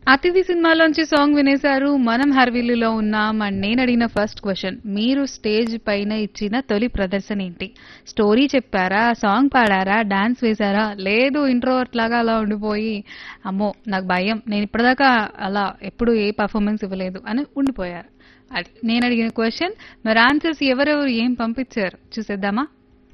అతిథి సినిమాలోంచి సాంగ్ వినేశారు మనం హర్విల్లులో ఉన్నాం అండ్ నేను అడిగిన ఫస్ట్ క్వశ్చన్ మీరు స్టేజ్ పైన ఇచ్చిన తొలి ప్రదర్శన ఏంటి స్టోరీ చెప్పారా సాంగ్ పాడారా డాన్స్ వేశారా లేదు ఇంట్రోవర్ట్ లాగా అలా ఉండిపోయి అమ్మో నాకు భయం నేను ఇప్పటిదాకా అలా ఎప్పుడు ఏ పర్ఫార్మెన్స్ ఇవ్వలేదు అని ఉండిపోయారు అది నేను అడిగిన క్వశ్చన్ మరి ఆన్సర్స్ ఎవరెవరు ఏం పంపించారు చూసేద్దామా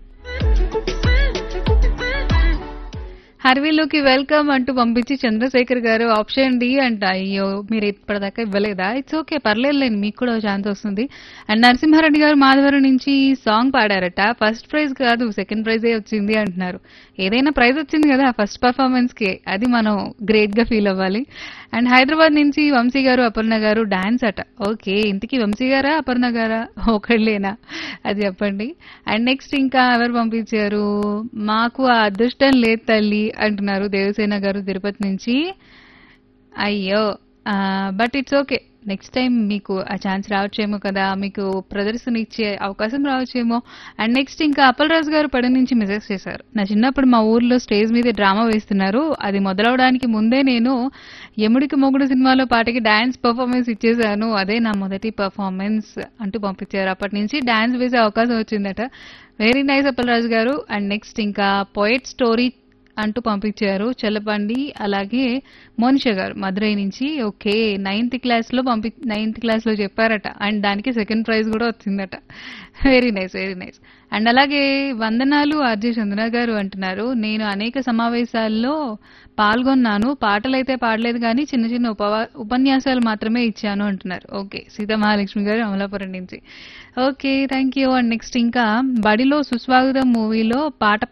హర్వీలోకి వెల్కమ్ అంటూ పంపించి చంద్రశేఖర్ గారు ఆప్షన్ డి అంట అయ్యో మీరు ఇప్పటిదాకా ఇవ్వలేదా ఇట్స్ ఓకే పర్లేదులేండి మీకు కూడా ఛాన్స్ వస్తుంది అండ్ నరసింహారెడ్డి గారు మాధవరం నుంచి సాంగ్ పాడారట ఫస్ట్ ప్రైజ్ కాదు సెకండ్ ప్రైజే వచ్చింది అంటున్నారు ఏదైనా ప్రైజ్ వచ్చింది కదా ఫస్ట్ పర్ఫార్మెన్స్ కి అది మనం గ్రేట్ గా ఫీల్ అవ్వాలి అండ్ హైదరాబాద్ నుంచి వంశీ గారు అపర్ణ గారు డాన్స్ అట ఓకే ఇంతకీ వంశీ గారా అపర్ణ గారా ఒకళ్ళేనా అది చెప్పండి అండ్ నెక్స్ట్ ఇంకా ఎవరు పంపించారు మాకు ఆ అదృష్టం లేదు తల్లి అంటున్నారు దేవసేన గారు తిరుపతి నుంచి అయ్యో but it's okay next time మీకు ఆ ఛాన్స్ రావచ్చేమో కదా మీకు ప్రదర్శన ఇచ్చే అవకాశం రావచ్చేమో అండ్ నెక్స్ట్ ఇంకా అప్పలరాజు గారు పడి నుంచి మెసేజ్ చేశారు నా చిన్నప్పుడు మా ఊర్లో స్టేజ్ మీద డ్రామా వేస్తున్నారు అది మొదలవడానికి ముందే నేను యముడికి మొగుడు సినిమాలో పాటకి డాన్స్ పర్ఫార్మెన్స్ ఇచ్చేసాను అదే నా మొదటి పర్ఫార్మెన్స్ అంటూ పంపించారు అప్పటి నుంచి డాన్స్ వేసే అవకాశం వచ్చిందట very nice Appalaraju garu and next ఇంకా పోయిట్ స్టోరీ అంటూ పంపించారు చెల్లబండి అలాగే మోనిష గారు మదురై నుంచి ఓకే నైన్త్ క్లాస్ లో పంపి నైన్త్ క్లాస్ లో చెప్పారట అండ్ దానికి సెకండ్ ప్రైజ్ కూడా వచ్చిందట very nice very nice and అలాగే వందనాలు ఆర్జే చంద్ర గారు అంటున్నారు నేను అనేక సమావేశాల్లో పాల్గొన్నాను పాటలైతే పాడలేదు కానీ చిన్న చిన్న ఉపవా ఉపన్యాసాలు మాత్రమే ఇచ్చాను అంటున్నారు ఓకే సీతామహాలక్ష్మి గారు అమలాపురం నుంచి okay thank you and next ఇంకా బడిలో సుస్వాగతం మూవీలో పాట